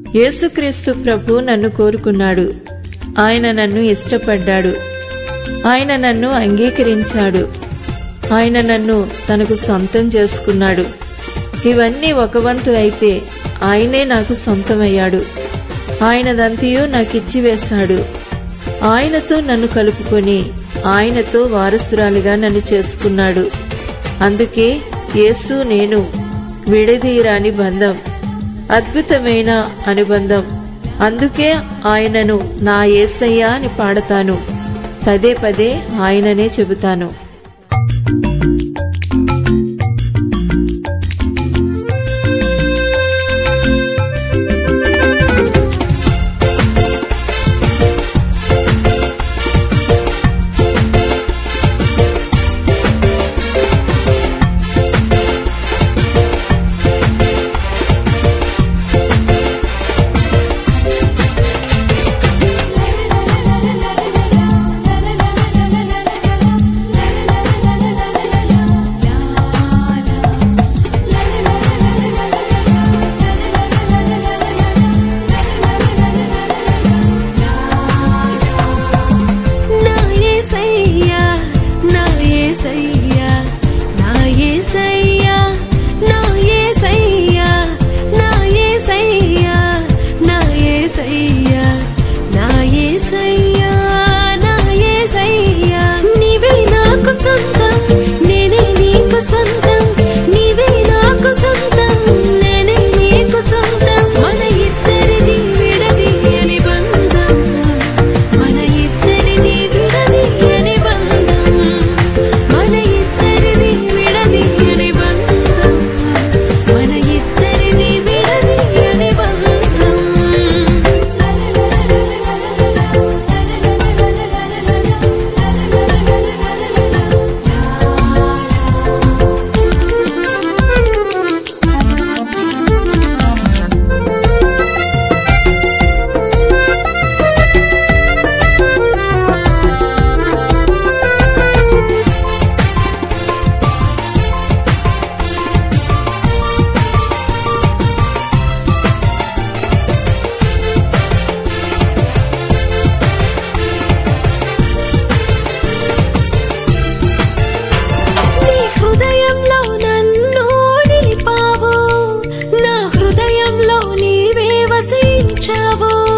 యేసుక్రీస్తు ప్రభు నన్ను కోరుకున్నాడు ఆయన నన్ను ఇష్టపడ్డాడు ఆయన నన్ను అంగీకరించాడు ఆయన నన్ను తనకు సొంతం చేసుకున్నాడు ఇవన్నీ ఒక వంతు అయితే ఆయనే నాకు సొంతమయ్యాడు ఆయనదంతయు నాకు ఇచ్చివేశాడు ఆయనతో నన్ను కలుపుకొని ఆయనతో వారసురాలిగా నన్ను చేసుకున్నాడు అందుకే యేసు నేను విడదీయరాని బంధం అద్భుతమైన అనుబంధం అందుకే ఆయనను నా ఏసయ్య అని పాడతాను పదే పదే ఆయననే చెబుతాను నా యేసయ్యా నా యేసయ్యా నా యేసయ్యా నా యేసయ్యా నా యేసయ్యా నా యేసయ్యా నా యేసయ్యా నా యేసయ్యా నీవే నాకు సొంతం నేనే నీకు సొంతం నీవే నాకు సొంతం నేనే నీకు సొంతం మన ఇద్దరిది విడదీయని బంధం మన ఇద్దరిది విడదీయని బంధం మన ఇద్దరిది విడదీయని బంధం మన ఇద్దరిది విడదీయని నీ హృదయంలో నన్ను నిలిపావు నా హృదయంలో నీవే వసించావు